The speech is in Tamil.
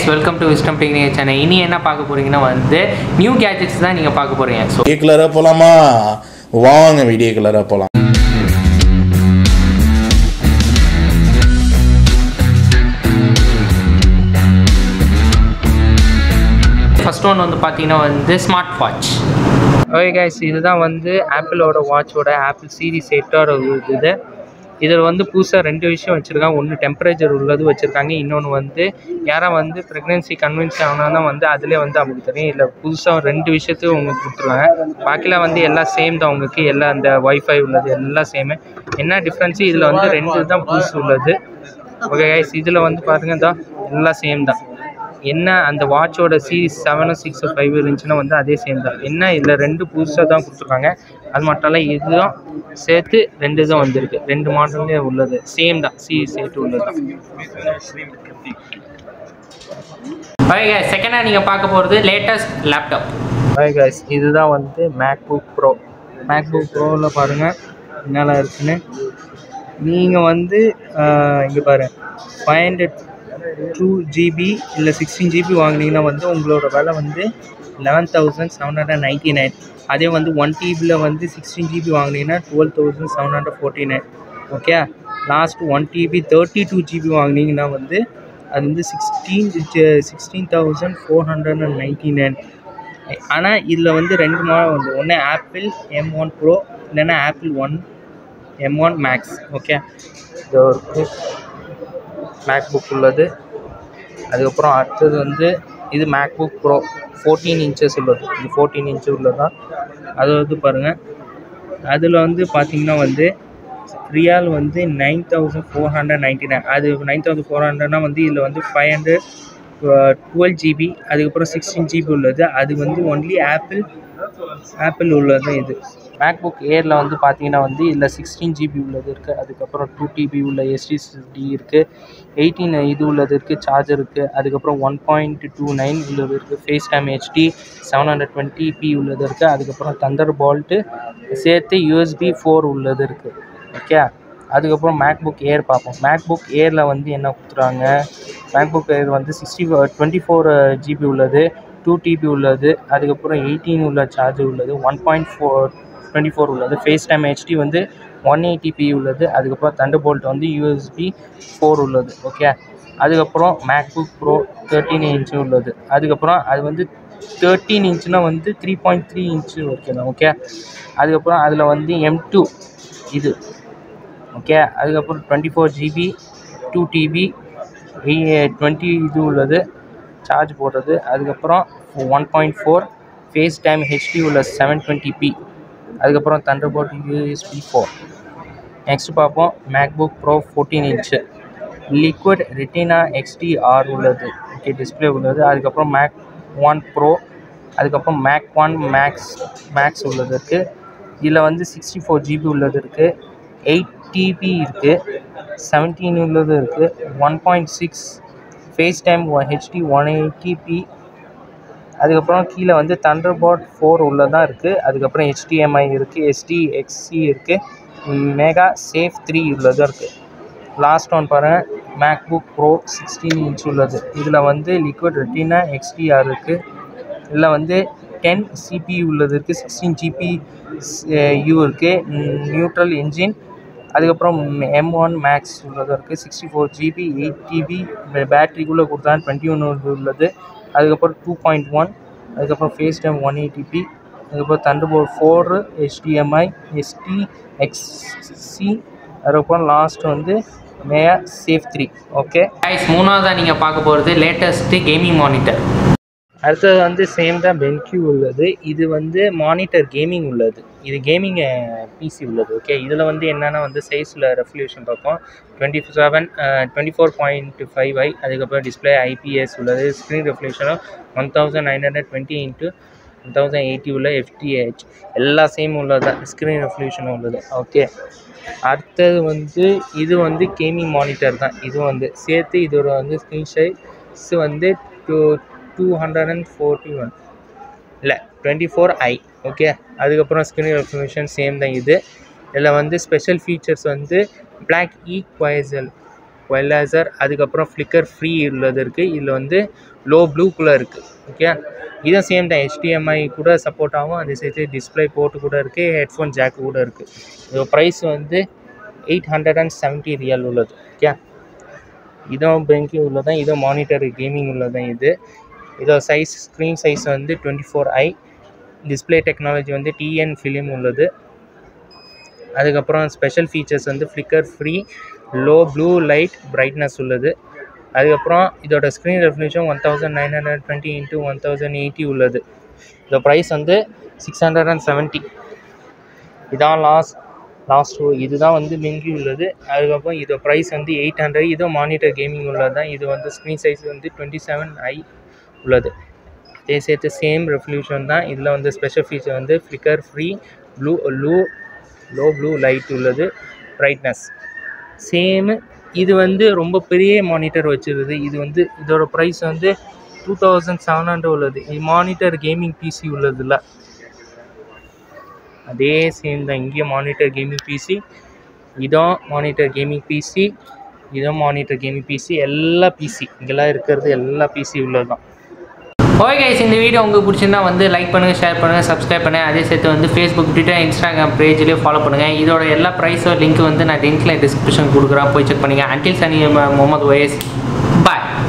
guys welcome to Wisdom Technic channel இனி என்ன பார்க்க போறீங்கன்னா வந்து நியூ கேஜெட்ஸ் தான் நீங்கள் பார்க்க போறீங்க ஸோ வீடியோ கலராக போகலாமா வாங்க வீடியோ கலராக போகலாம் ஃபர்ஸ்ட் ஒன் வந்து பார்த்தீங்கன்னா வந்து ஸ்மார்ட் வாட்ச் ஓகே கைஸ் இதுதான் வந்து ஆப்பிளோட வாட்சோட ஆப்பிள் சீரிஸ் எட்டோட இது இதில் வந்து புதுசாக ரெண்டு விஷயம் வச்சுருக்காங்க ஒன்று டெம்பரேச்சர் உள்ளது வச்சுருக்காங்க இன்னொன்று வந்து யாரா வந்து ப்ரெக்னென்சி கன்வின்ஸ் ஆனால் தான் வந்து அதிலே வந்து அவங்களுக்கு தெரியும் இல்லை புதுசாக ரெண்டு விஷயத்தையும் உங்களுக்கு கொடுத்துருவாங்க பாக்கிலாம் வந்து எல்லாம் சேம் தான் உங்களுக்கு எல்லாம் அந்த ஒய்ஃபை உள்ளது எல்லாம் சேமு என்ன டிஃப்ரென்ஸு இதில் வந்து ரெண்டு தான் புதுசு உள்ளது ஓகே கைஸ் இதில் வந்து பாருங்க தான் எல்லாம் சேம் தான் என்ன அந்த வாட்சோட சீரிஸ் செவனும் சிக்ஸ் ஃபைவ் இருந்துச்சுன்னா வந்து அதே சேம் தான் என்ன இதில் ரெண்டு புதுசாக தான் கொடுத்துருக்காங்க அது மட்டும் இல்லை இதுவும் சேர்த்து ரெண்டு தான் வந்திருக்கு ரெண்டு மாடல்லே உள்ளது சேம் தான் சீரிஸ் எயிட் உள்ளது தான் ஓகே செகண்டாக நீங்கள் பார்க்க போகிறது லேட்டஸ்ட் லேப்டாப் ஓகே கைஸ் இதுதான் வந்து MacBook Pro MacBook ப்ரோவில் பாருங்கள் என்னெல்லாம் இருக்குன்னு நீங்கள் வந்து இங்கே பாரு ஃபைவ் ஹண்ட்ரட் டூ ஜிபி இல்லை சிக்ஸ்டீன் ஜிபி வாங்கினீங்கன்னா வந்து உங்களோட விலை வந்து eleven thousand seven hundred ninety nine அதே வந்து ஒன் டிபியில் வந்து சிக்ஸ்டீன் ஜிபி வாங்கினீங்கன்னா twelve thousand seven hundred forty nine okay last one TB thirty two GB வாங்கினீங்கன்னா வந்து அது வந்து sixteen sixteen thousand four hundred and ninety nine ஆனால் இதில் வந்து ரெண்டு மாடல் வந்து ஒன்று ஆப்பிள் எம் ஒன் ப்ரோ இல்லைன்னா Apple one M one Max okay இது ஒரு மேக் புக் உள்ளது அதுக்கப்புறம் அடுத்தது வந்து இது MacBook Pro fourteen inches உள்ளது இது ஃபோர்டீன் இன்ச்சு உள்ளதான் அது வந்து பாருங்கள் அதில் வந்து பார்த்தீங்கன்னா வந்து ரியால் வந்து nine thousand four hundred ninety nine அது நைன் தௌசண்ட் ஃபோர் ஹண்ட்ரட்னா வந்து இதில் வந்து ஃபைவ் ஹண்ட்ரட் டுவெல் ஜிபி அதுக்கப்புறம் சிக்ஸ்டீன் ஜிபி உள்ளது அது வந்து ஒன்லி ஆப்பிள் ஆப்பிள் உள்ளது இது மேக்புக் ஏரில் வந்து பார்த்தீங்கன்னா வந்து இதில் சிக்ஸ்டீன் ஜிபி உள்ளது இருக்குது அதுக்கப்புறம் டூ டிபி உள்ள எஸ்டிடி இருக்குது எயிட்டீன் இது உள்ளது இருக்குது சார்ஜர் இருக்குது அதுக்கப்புறம் ஒன் பாயிண்ட் டூ நைன் உள்ளது இருக்குது FaceTime HD seven hundred twenty p உள்ளது இருக்குது அதுக்கப்புறம் தண்டர் பால்ட்டு சேர்த்து யூஎஸ்பி ஃபோர் உள்ளது இருக்குது ஓகே அதுக்கப்புறம் மேக்புக் ஏர் பார்ப்போம் மேக்புக் ஏரில் வந்து என்ன கொடுத்துறாங்க மேக்புக் ஏர் வந்து சிக்ஸ்டி டுவெண்ட்டி ஃபோர் ஜிபி உள்ளது டூ டிபி உள்ளது அதுக்கப்புறம் எயிட்டீன் உள்ள சார்ஜர் உள்ளது one point four twenty four உள்ளது ஃபேஸ் டைம் ஹெச்டி வந்து ஒன் எயிட்டி பி உள்ளது அதுக்கப்புறம் தண்டர் போல்ட் வந்து யூஎஸ்பி ஃபோர் உள்ளது ஓகே அதுக்கப்புறம் மேக்புக் ப்ரோ தேர்ட்டீன் இன்ச்சு உள்ளது அதுக்கப்புறம் அது வந்து தேர்ட்டீன் இன்ச்சுனா வந்து த்ரீ பாயிண்ட் த்ரீ இன்ச்சு வரைக்கும் தான் ஓகே அதுக்கப்புறம் அதில் வந்து எம் டூ இது ஓகே அதுக்கப்புறம் twenty four GB two TB twenty இது உள்ளது சார்ஜ் போடுறது அதுக்கப்புறம் one point four FaceTime HD உள்ள செவன் டுவெண்ட்டி பி அதுக்கப்புறம் தண்டர்போர்ட் யூஎஸ்பி ஃபோர் நெக்ஸ்ட் பார்ப்போம் MacBook Pro fourteen inch liquid retina XDR உள்ளது ஓகே டிஸ்பிளே உள்ளது அதுக்கப்புறம் மேக் ஒன் ப்ரோ அதுக்கப்புறம் மேக் ஒன் மேக்ஸ் மேக்ஸ் உள்ளது இருக்குது இதில் வந்து சிக்ஸ்டி ஃபோர் ஜிபி உள்ளது இருக்குது எயிட் டிபி இருக்குது செவன்டீன் உள்ளது இருக்குது one point six FaceTime HD one eighty p அதுக்கப்புறம் கீழே வந்து தண்டர்பாட் ஃபோர் உள்ளதான் இருக்குது அதுக்கப்புறம் ஹெச்டிஎம்ஐ இருக்குது எஸ்டி எக்ஸி இருக்குது மெகா சேஃப் த்ரீ உள்ளதும் இருக்குது லாஸ்ட் ஒன் பாருங்கள் மேக்புக் ப்ரோ சிக்ஸ்டீன் இன்ச் உள்ளது இதில் வந்து லிக்விட் ரெட்டினா எக்ஸ்டிஆர் இருக்குது இதில் வந்து டென் சிபி உள்ளது இருக்குது சிக்ஸ்டீன் ஜிபி யூ இருக்குது நியூட்ரல் என்ஜின் அதுக்கப்புறம் எம் ஒன் மேக்ஸ் உள்ளது இருக்குது sixty four GB eight TB பேட்ரிக்குள்ளே கொடுத்தா டுவெண்ட்டி ஒன் உள்ளது அதுக்கப்புறம் டூ பாயிண்ட் ஒன் அதுக்கப்புறம் ஃபேஸ் டைம் ஒன் எயிட்டிபி அதுக்கப்புறம் Thunderbolt four HDMI SD XC அதுக்கப்புறம் லாஸ்ட் வந்து மேயா சேஃப் த்ரீ ஓகே ஐஸ் மூணாவதாக நீங்கள் பார்க்க போகிறது லேட்டஸ்ட்டு கேமிங் மானிட்டர் அடுத்தது வந்து சேம் தான் பென்க்யூ உள்ளது இது வந்து மானிட்டர் கேமிங் உள்ளது இது கேமிங் பிசி உள்ளது ஓகே இதில் வந்து என்னென்னா வந்து சைஸில் ரெஃபல்யூஷன் பார்ப்போம் twenty seven twenty four point five I அதுக்கப்புறம் டிஸ்பிளே ஐபிஎஸ் உள்ளது ஸ்க்ரீன் ரெஃப்ளெக்ஷனும் one thousand nine hundred twenty into one thousand eighty உள்ள எஃப்டிஹெச் எல்லா சேம் உள்ளது தான் ஸ்க்ரீன் ரெஃப்ளெக்ஷனும் உள்ளது ஓகே அடுத்தது வந்து இது வந்து கேமிங் மானிட்டர் தான் இது வந்து சேர்த்து இதோட வந்து ஸ்க்ரீன் சைஸ் வந்து two two hundred and forty one இல்லை டுவெண்ட்டி ஃபோர் ஐ ஓகே அதுக்கப்புறம் ஸ்க்ரீன் ரெஃப்ரிமிஷன் சேம் தான் இது இதில் வந்து ஸ்பெஷல் ஃபீச்சர்ஸ் வந்து பிளாக் ஈக்வைசல் ஒயர்லேசர் அதுக்கப்புறம் ஃப்ளிக்கர் ஃப்ரீ உள்ளது இருக்குது இதில் வந்து லோ ப்ளூக்குள்ளே இருக்குது ஓகே இதுவும் சேம் தான் HDMI கூட சப்போர்ட் ஆகும் அதே சேர்த்து டிஸ்பிளே போர்ட்டு கூட இருக்குது ஹெட்ஃபோன் ஜாக் கூட இருக்குது இதோட ப்ரைஸ் வந்து எயிட் ஹண்ட்ரட் அண்ட் செவன்ட்டி ரியல் உள்ளது ஓகே இதுவும் பெங்கி உள்ளதான் இதுவும் மானிட்டர் கேமிங் உள்ளதான் இது இதோட சைஸ் ஸ்க்ரீன் சைஸ் வந்து twenty four I display technology வந்து டிஎன் ஃபிலிம் உள்ளது அதுக்கப்புறம் ஸ்பெஷல் ஃபீச்சர்ஸ் வந்து flicker free low blue light brightness உள்ளது அதுக்கப்புறம் இதோட screen resolution one thousand nine hundred twenty into one thousand eighty உள்ளது இதோட ப்ரைஸ் வந்து சிக்ஸ் ஹண்ட்ரட் அண்ட் செவன்ட்டி இதான் லாஸ்ட் லாஸ்ட் இதுதான் வந்து மிங்கி உள்ளது அதுக்கப்புறம் இதோட ப்ரைஸ் வந்து எயிட் ஹண்ட்ரட் இதுவும் மானிட்டர் கேமிங் உள்ளது தான் இது வந்து ஸ்க்ரீன் சைஸ் வந்து டுவெண்ட்டி செவன் ஐ உள்ளது அதே சேர்த்து சேம் ரெஃபல்யூஷன் தான் இதில் வந்து ஸ்பெஷல் ஃபீச்சர் வந்து ஃப்ளிக்கர் ஃப்ரீ ப்ளூ லூ லோ ப்ளூ லைட் உள்ளது பிரைட்னஸ் சேமு இது வந்து ரொம்ப பெரிய மானிட்டர் வச்சிருது இது வந்து இதோட ப்ரைஸ் வந்து டூ தௌசண்ட் செவன் ஹண்ட்ரட் உள்ளது இது மானிட்டர் கேமிங் பிசி உள்ளதுல அதே சேம் தான் இங்கேயும் மானிட்டர் கேமிங் பிசி இதான் மானிட்டர் கேமிங் பிசி இதான் மானிட்டர் கேமிங் பிசி எல்லா பிசி இங்கெல்லாம் இருக்கிறது எல்லா பிசி உள்ளது தான் ஓகே கைஸ் இந்த வீடியோ உங்களுக்கு பிடிச்சிருந்தா வந்து லைக் பண்ணுங்கள் ஷேர் பண்ணுங்கள் சப்ஸ்கிரைப் பண்ணுங்கள் அதே சேர்த்து வந்து ஃபேஸ்புக் ட்விட்டர் இன்ஸ்டாகிராம் பேஜ்லேயும் ஃபாலோ பண்ணுங்கள் இதோட எல்லா ப்ரைஸும் லிங்க் வந்து நான் லிங்க்கில் டிஸ்கிரிப்ஷன் கொடுக்குறேன் போய் செக் பண்ணுங்கள் அன்டில் சனி முகமது ஒயஸ் பாய்